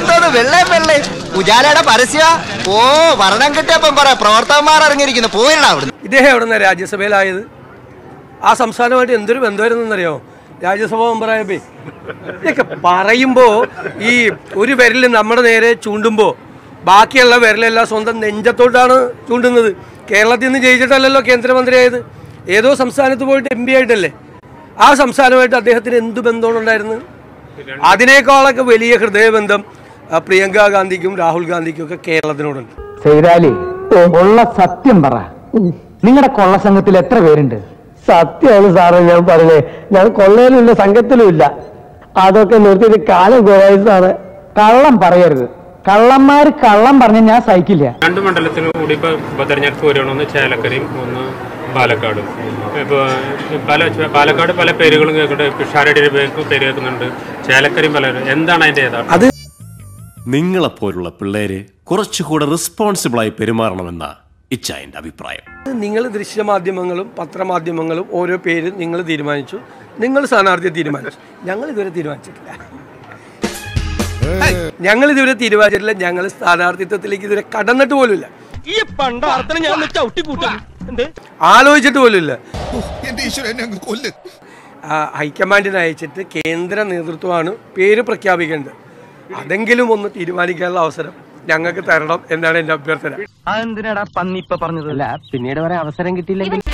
ഇതെന്തോന്ന് വെള്ളേ വെള്ളേ ഉജാലയുടെ പരസ്യ ഓ ഭരണം കിട്ടിയപ്പം പറ പ്രവർത്തകന്മാർ ഇറങ്ങിയിരിക്കുന്നു പോയിടാ അവിടുന്ന് ഇദ്ദേഹം എവിടെ നിന്നാണ് രാജ്യസഭയിലായത് ആ സംസ്ഥാനമായിട്ട് എന്തൊരു ബന്ധമായിരുന്നെന്നറിയോ രാജ്യസഭ മെമ്പറായപ്പേ ഇതൊക്കെ പറയുമ്പോൾ ഈ ഒരു വിരൽ നമ്മുടെ നേരെ ചൂണ്ടുമ്പോൾ ബാക്കിയുള്ള വിരലെല്ലാം സ്വന്തം നെഞ്ചത്തോട്ടാണ് ചൂണ്ടുന്നത് കേരളത്തിൽ നിന്ന് ജയിച്ചിട്ടല്ലല്ലോ കേന്ദ്രമന്ത്രിയായത് ഏതോ സംസ്ഥാനത്ത് പോയിട്ട് എം പി ആയിട്ടല്ലേ ആ സംസ്ഥാനമായിട്ട് അദ്ദേഹത്തിന് എന്ത് ബന്ധമാണ് ഉണ്ടായിരുന്നത് അതിനേക്കാളൊക്കെ വലിയ ഹൃദയബന്ധം ആ, പ്രിയങ്ക ഗാന്ധിക്കും രാഹുൽ ഗാന്ധിക്കും ഒക്കെ കേരളത്തിനോടുണ്ട് ചെയ്താലേ ഉള്ള സത്യം പറ നിങ്ങളുടെ കൊള്ള സംഘത്തിൽ എത്ര പേരുണ്ട് സത്യമാണ് സാറേ ഞാൻ പറഞ്ഞേ ഞാൻ കൊള്ളയിലുമില്ല സംഘത്തിലും ഇല്ല അതൊക്കെ നിർത്തിയിട്ട് കാലം കുറയായി സാറേ കള്ളം പറയരുത് കള്ളന്മാര് കള്ളം പറഞ്ഞ ഞാൻ സഹിക്കില്ല രണ്ട് മണ്ഡലത്തിലും കൂടി ഇപ്പൊ ഉപതെരഞ്ഞെടുപ്പ് വരികയാണ് ഒന്ന് ചേലക്കരയും ഒന്ന് പാലക്കാടും ഇപ്പൊ പല പാലക്കാട് പല പേരുകളും കേൾക്കുന്നുണ്ട് പിഷാരടിയുടെ പേര് പേര് കേൾക്കുന്നുണ്ട് ചേലക്കരയും പല എന്താണ് അതിന്റെ യഥാർത്ഥം അത് നിങ്ങളെപ്പോലുള്ള പിള്ളേര് കുറച്ചുകൂടെ റെസ്പോൺസിബിളായി പെരുമാറണമെന്ന ഇച്ചായന്റെ അഭിപ്രായം നിങ്ങൾ ദൃശ്യമാധ്യമങ്ങളും പത്രമാധ്യമങ്ങളും ഓരോ പേര് നിങ്ങൾ തീരുമാനിച്ചു നിങ്ങൾ സ്ഥാനാർത്ഥിയെ തീരുമാനിച്ചു ഞങ്ങൾ ഇതുവരെ തീരുമാനിച്ചിട്ടില്ല ഞങ്ങൾ ഇതുവരെ തീരുമാനിച്ചിട്ടില്ല ഞങ്ങൾ സ്ഥാനാർത്ഥിത്വത്തിലേക്ക് ഇതുവരെ കടന്നിട്ട് പോലുമില്ല ഈ പണ്ടാർത്തനെ ഞാൻ ചവിട്ടി കൂട്ടും എന്ത് ആലോചിച്ചിട്ട് പോലുമില്ല എന്റെ ഈശ്വരൻ അങ്ങ് കൊല്ല് ആ, ഹൈക്കമാൻഡിന് അയച്ചിട്ട് കേന്ദ്ര നേതൃത്വമാണ് പേര് പ്രഖ്യാപിക്കേണ്ടത് അതെങ്കിലും ഒന്ന് തീരുമാനിക്കാനുള്ള അവസരം ഞങ്ങൾക്ക് തരണം എന്നാണ് എൻ്റെ അഭ്യർത്ഥന അതെന്തിനാടാ പന്നി ഇപ്പൊ പറഞ്ഞത് അല്ല പിന്നീട് വരെ അവസരം കിട്ടിയില്ലെങ്കിൽ